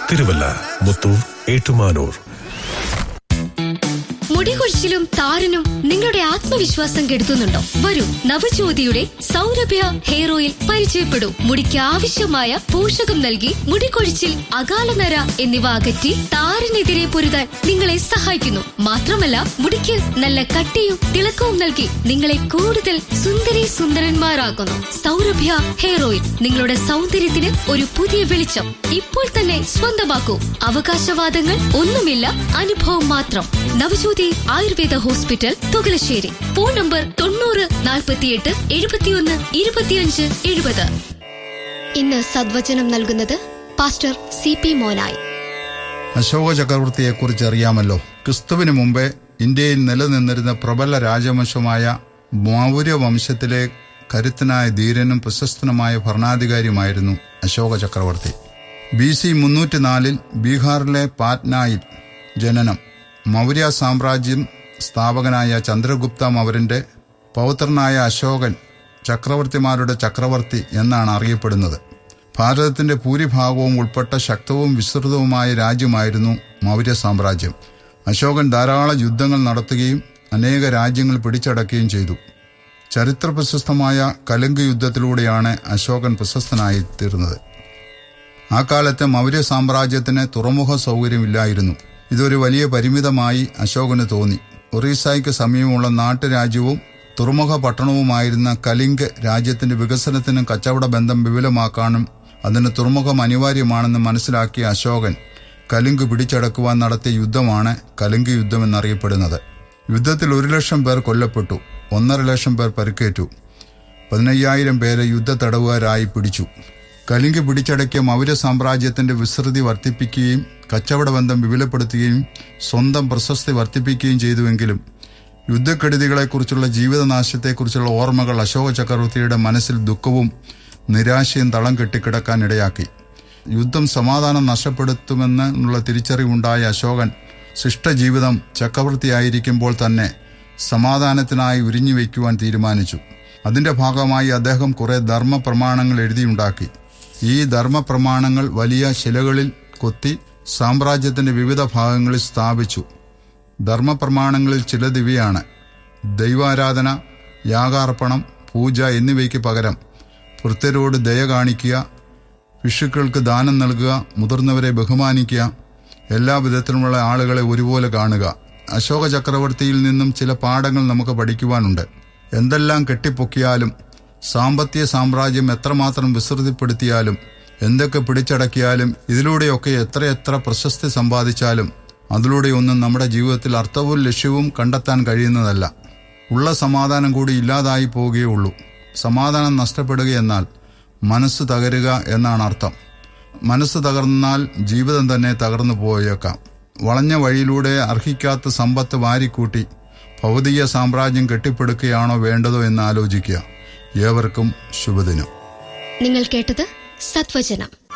തിരുവല്ല മുത്തൂർ ഏറ്റുമാനൂർ മുടികൊഴിച്ചിലും താരനും നിങ്ങളുടെ ആത്മവിശ്വാസം കെടുത്തുന്നുണ്ടോ വരൂ നവജ്യോതിയുടെ സൗരഭ്യ ഹെയർ ഓയിൽ പരിചയപ്പെടൂ മുടിക്ക് ആവശ്യമായ പോഷകം നൽകി മുടികൊഴിച്ചിൽ അകാലനര എന്നിവ അകറ്റി താരനെതിരെ പൊരുതാൻ നിങ്ങളെ സഹായിക്കുന്നു മാത്രമല്ല മുടിക്ക് നല്ല കട്ടിയും തിളക്കവും നൽകി നിങ്ങളെ കൂടുതൽ സുന്ദരി സുന്ദരന്മാരാക്കുന്നു സൗരഭ്യ ഹെയർ ഓയിൽ നിങ്ങളുടെ സൗന്ദര്യത്തിന് ഒരു പുതിയ വെളിച്ചം ഇപ്പോൾ തന്നെ സ്വന്തമാക്കൂ അവകാശവാദങ്ങൾ ഒന്നുമില്ല അനുഭവം മാത്രം Navajyothi Ayurveda hospital Thukalassery phone number തൊണ്ണൂറ് നാൽപ്പത്തിയെട്ട് എഴുപത്തിയൊന്ന് ഇരുപത്തിയഞ്ച് എഴുപത് ഇന്ന് സദ്വചനം നൽകുന്നത് pastor C P Monayi Ashoka ചക്രവർത്തിയെക്കുറിച്ച് അറിയാമല്ലോ ക്രിസ്തുവിന് മുമ്പേ ഇന്ത്യയിൽ നിലനിന്നിരുന്ന പ്രബല രാജവംശമായ മൗര്യ വംശത്തിലെ കരുത്തനായ ധീരനും പ്രശസ്തനുമായ ഭരണാധികാരിയുമായിരുന്നു അശോക ചക്രവർത്തി ബി സി മുന്നൂറ്റിനാലിൽ ബീഹാറിലെ പാറ്റ്നായിൽ ജനനം മൗര്യ സാമ്രാജ്യം സ്ഥാപകനായ ചന്ദ്രഗുപ്ത മൗര്യന്റെ പൗത്രനായ അശോകൻ ചക്രവർത്തിമാരുടെ ചക്രവർത്തി എന്നാണ് അറിയപ്പെടുന്നത് ഭാരതത്തിന്റെ ഭൂരിഭാഗവും ഉൾപ്പെട്ട ശക്തവും വിസ്തൃതവുമായ രാജ്യമായിരുന്നു മൗര്യ സാമ്രാജ്യം അശോകൻ ധാരാളം യുദ്ധങ്ങൾ നടത്തുകയും അനേക രാജ്യങ്ങൾ പിടിച്ചടക്കുകയും ചെയ്തു ചരിത്ര പ്രശസ്തമായ കലുങ്ക് യുദ്ധത്തിലൂടെയാണ് അശോകൻ പ്രശസ്തനായി തീർന്നത് ആ കാലത്തെ മൗര്യ സാമ്രാജ്യത്തിന് തുറമുഖ സൗകര്യമില്ലായിരുന്നു ഇതൊരു വലിയ പരിമിതമായി അശോകന് തോന്നി ഒറീസായ്ക്ക് സമീപമുള്ള നാട്ടുരാജ്യവും തുറമുഖ പട്ടണവുമായിരുന്ന കലിംഗ് രാജ്യത്തിന്റെ വികസനത്തിനും കച്ചവട ബന്ധം വിപുലമാക്കാനും അതിന് തുറമുഖം അനിവാര്യമാണെന്ന് മനസ്സിലാക്കിയ അശോകൻ കലിംഗ് പിടിച്ചടക്കുവാൻ നടത്തിയ യുദ്ധമാണ് കലിംഗ് യുദ്ധം എന്നറിയപ്പെടുന്നത് യുദ്ധത്തിൽ ഒരു ലക്ഷം പേർ കൊല്ലപ്പെട്ടു ഒന്നര ലക്ഷം പേർ പരിക്കേറ്റു പതിനയ്യായിരം പേരെ യുദ്ധ തടവുകാരായി പിടിച്ചു കലിംഗ് പിടിച്ചടക്കിയ മൗര്യ സാമ്രാജ്യത്തിന്റെ വിസ്തൃതി വർദ്ധിപ്പിക്കുകയും കച്ചവട ബന്ധം വിപുലപ്പെടുത്തുകയും സ്വന്തം പ്രശസ്തി വർദ്ധിപ്പിക്കുകയും ചെയ്തുവെങ്കിലും യുദ്ധക്കെടുതികളെക്കുറിച്ചുള്ള ജീവിതനാശത്തെക്കുറിച്ചുള്ള ഓർമ്മകൾ അശോക ചക്രവർത്തിയുടെ മനസ്സിൽ ദുഃഖവും നിരാശയും തളം കെട്ടിക്കിടക്കാൻ ഇടയാക്കി യുദ്ധം സമാധാനം നഷ്ടപ്പെടുത്തുമെന്നുള്ള തിരിച്ചറിവുണ്ടായ അശോകൻ ശിഷ്ടജീവിതം ചക്രവർത്തിയായിരിക്കുമ്പോൾ തന്നെ സമാധാനത്തിനായി ഉരിഞ്ഞു വയ്ക്കുവാൻ തീരുമാനിച്ചു അതിന്റെ ഭാഗമായി അദ്ദേഹം കുറെ ധർമ്മപ്രമാണങ്ങൾ എഴുതിയുണ്ടാക്കി ഈ ധർമ്മപ്രമാണങ്ങൾ വലിയ ശിലകളിൽ കൊത്തി സാമ്രാജ്യത്തിന്റെ വിവിധ ഭാഗങ്ങളിൽ സ്ഥാപിച്ചു ധർമ്മപ്രമാണങ്ങളിൽ ചിലത് ഇവയാണ് ദൈവാരാധന യാഗാർപ്പണം പൂജ എന്നിവയ്ക്ക് പകരം വൃത്തരോട് ദയ കാണിക്കുക ശിശുക്കൾക്ക് ദാനം നൽകുക മുതിർന്നവരെ ബഹുമാനിക്കുക എല്ലാ വിധത്തിലുമുള്ള ആളുകളെ ഒരുപോലെ കാണുക അശോക ചക്രവർത്തിയിൽ നിന്നും ചില പാഠങ്ങൾ നമുക്ക് പഠിക്കുവാനുണ്ട് എന്തെല്ലാം കെട്ടിപ്പൊക്കിയാലും സാമ്പത്തിക സാമ്രാജ്യം എത്രമാത്രം വിസ്തൃതിപ്പെടുത്തിയാലും എന്തൊക്കെ പിടിച്ചടക്കിയാലും ഇതിലൂടെയൊക്കെ എത്രയെത്ര പ്രശസ്തി സമ്പാദിച്ചാലും അതിലൂടെയൊന്നും നമ്മുടെ ജീവിതത്തിൽ അർത്ഥവും ലക്ഷ്യവും കണ്ടെത്താൻ കഴിയുന്നതല്ല ഉള്ള സമാധാനം കൂടി ഇല്ലാതായി പോവുകയുള്ളൂ സമാധാനം നഷ്ടപ്പെടുകയെന്നാൽ മനസ്സ് തകരുക എന്നാണ് അർത്ഥം മനസ്സ് തകർന്നാൽ ജീവിതം തന്നെ തകർന്നു പോയേക്കാം വളഞ്ഞ വഴിയിലൂടെ അർഹിക്കാത്ത സമ്പത്ത് വാരിക്കൂട്ടി ഭൗതിക സാമ്രാജ്യം കെട്ടിപ്പടുക്കുകയാണോ വേണ്ടതോ എന്ന് ആലോചിക്കുക ഏവർക്കും ശുഭദിനം നിങ്ങൾ കേട്ടത് സത്വചനം